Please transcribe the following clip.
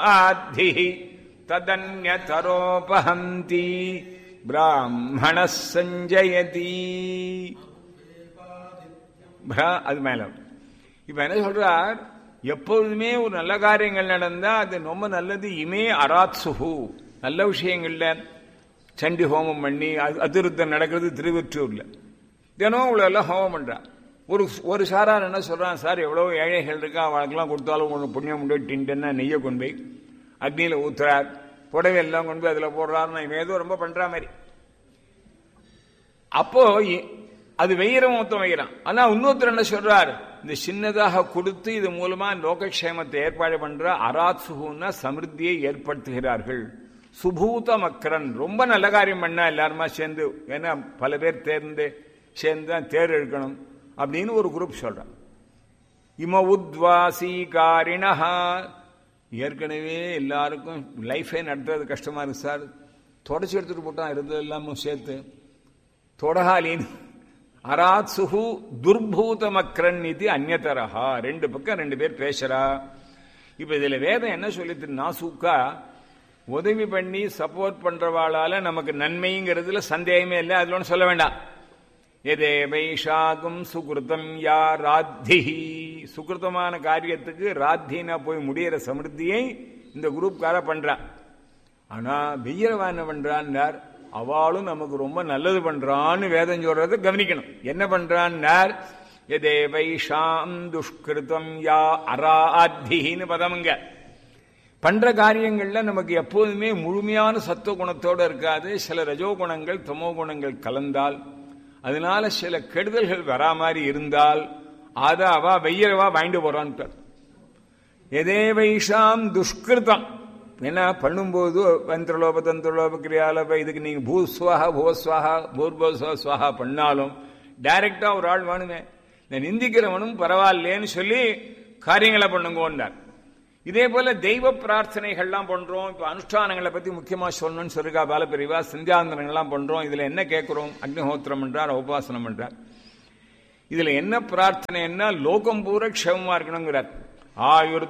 ஆத்தி ததன்யதரோபஹந்தி பிராமண சஞ்சயதி பிரா- அது மேல இப்ப என்ன சொல்றார் எப்பொழுதுமே ஒரு நல்ல காரியங்கள் நடந்தா அது ரொம்ப நல்லது இமே அராத்சுகு நல்ல விஷயங்கள்ல சண்டி ஹோமம் பண்ணி அது- அதிருத்தம் நடக்கிறது திருவற்றூர்ல தினம் இவ்வளவு எல்லாம் ஹோமம் பண்றா ஒரு ஒரு சாரார் என்ன சொல்றான் சார் எவ்வளவு ஏழைகள் இருக்கா அவளுக்கெல்லாம் கொடுத்தாலும் ஒன்று புண்ணியம் உண்டு டின்டன்னா நெய்யை கொண்டு போய் அக்னியில ஊத்துறார் புடவை எல்லாம் கொண்டு போய் அதுல போடுறாருன்னா இவன் ஏதோ ரொம்ப பண்ற மாதிரி அப்போ இ- அது வெயிறம் ஒருத்தன் வைக்கிறான் ஆனா இன்னொருத்தர் என்ன சொல்றார் இந்த சின்னதாக கொடுத்து இது மூலமா லோகக்ஷேமத்தை ஏற்பாடு பண்ற அராத்சுகுன்னா சமிருத்தியை ஏற்படுத்துகிறார்கள் சுபூத மக்கரன் ரொம்ப நல்ல காரியம் பண்ணா எல்லாருமா சேர்ந்து ஏன்னா பல பேர் தேர்ந்து சேர்ந்து தான் தேர் இழுக்கணும் அப்படின்னு ஒரு குரூப் சொல்றான் இம உத்வாசீகாரிணஹா ஏற்கனவே எல்லாருக்கும் லைஃபே நடத்துறது கஷ்டமா இருக்கு சார் தொடச்சி எடுத்துட்டு போட்டான் இருந்தது எல்லாமும் சேர்த்து தொடகாலின்னு அராத் சுகு துர்பூதமக்ரன் இது அந்நதரஹா ரெண்டு பக்கம் ரெண்டு பேர் பேசுறா இப்ப இதுல வேதம் என்ன சொல்லிட்டு நாசூக்கா உதவி பண்ணி சப்போர்ட் பண்றவாளால நமக்கு நன்மைங்கிறதுல சந்தேகமே இல்லை அதுல ஒன்றும் சொல்ல வேண்டாம் எதே வைஷாகும் சுகிருதம் யா ராத்தி சுகிருதமான காரியத்துக்கு ராத்தினா போய் முடியிற சமிருத்தியை இந்த குரூப்கார பண்றா ஆனா வெய்யரவா என்ன பண்றான்னார் அவளும் நமக்கு ரொம்ப நல்லது பண்றான்னு வேதம் சொல்றதை கவனிக்கணும் என்ன பண்றான்னார் எதே வைஷாம் துஷ்கிருதம் யா அராத்தின்னு பதமுங்க பண்ற காரியங்கள்ல நமக்கு எப்போதுமே முழுமையான சத்துவ குணத்தோட இருக்காது சில ரஜோ குணங்கள் தமோ குணங்கள் கலந்தால் அதனால சில கெடுதல்கள் வரா மாதிரி இருந்தால் அத அவ வெய்யரவா வாங்கிட்டு போறான்னு எதே வைஷாம் துஷ்கிருதம் என்ன பண்ணும்போது வந்திரலோப தந்திரலோப கிரியாலோப இதுக்கு நீங்க பூஸ்வாகா பூஸ்வாகா பூர்போஸ்வா சுவாகா பண்ணாலும் டைரக்டா ஒரு ஆள் வேணுமே இந்த நிந்திக்கிறவனும் பரவாயில்லேன்னு சொல்லி காரியங்களை பண்ணுங்கன்னார் இதே போல தெய்வ பிரார்த்தனைகள்லாம் பண்றோம் இப்ப அனுஷ்டானங்களை பத்தி முக்கியமா சொல்லணும்னு சொல்லிருக்கா பாலபிரிவா சந்தியாந்தனங்கள்லாம் பண்றோம் இதுல என்ன கேட்கிறோம் அக்னிஹோத்திரம் பண்றார் உபாசனம் பண்றார் இதுல என்ன பிரார்த்தனைன்னா லோகம் பூரா க்ஷேமமா இருக்கணுங்கிறார் ஆயுர்